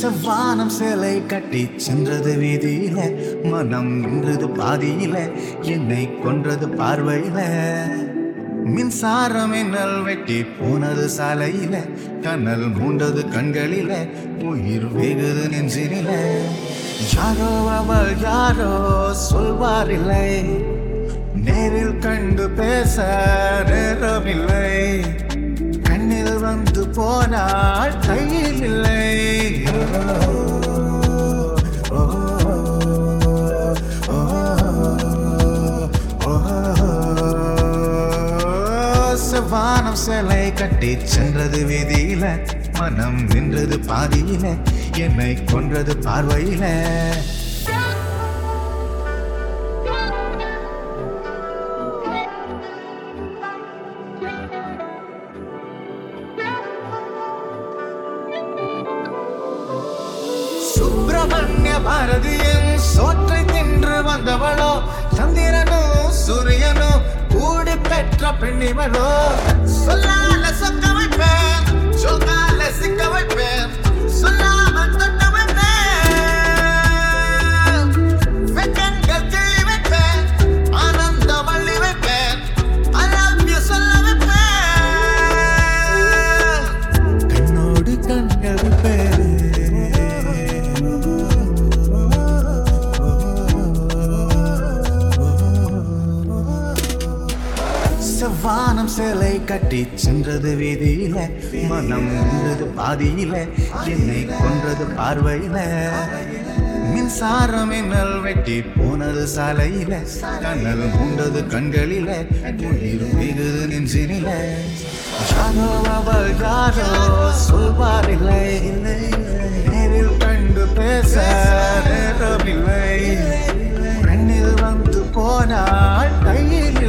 செவ்வானம் சேலை கட்டி சென்றது வீதியில மனம் நின்றது பாதியில என்னை கொன்றது பார்வையில மின்சாரம் மின்னல் வெட்டி போனது சாலையில கண்ணல் மூண்டது கண்களில உயிர் வெகுது நெஞ்சினில யாரோ அவள் யாரோ சொல்வாரில்லை நேரில் கண்டு பேச நேரமில்லை கண்ணில் வந்து போனால் கையில் இல்லை ஓ, ஓ, ஓ, செவ்வானம் சிலை கட்டி சென்றது வீதியில மனம் நின்றது பாதியில என்னை கொன்றது பார்வையில சுப்பிரமணிய பாரதியின் சோற்றை தின்று வந்தவளோ சந்திரனும் சூரியனும் கூடி பெற்ற பெண்ணிவளோ சொல்லால சொக்க வைப்பேன் சொல்லால சிக்க வைப்பேன் சொல்லாம தொட்ட வைப்பேன் வெக்கங்கள் கிள்ளி வைப்பேன் ஆனந்த வள்ளி வைப்பேன் I love you சொல்ல வைப்பேன் கண்ணோடு கண்கள் செவ்வானம் சேலை கட்டி சென்றது வீதியில மனம் நின்றது பாதியில என்னை கொன்றது பார்வையில மின்சாரம் மின்னல் வெட்டி போனது சாலையில கண்ணல் மூண்டது கண்களில உயிர் வெகுது நெஞ்சினில யாரோ அவள் யாரோ சொல்வாரில்லை நேரில் கண்டு பேச நேரமில்லை பெண்ணில் வந்து போனால் கையில்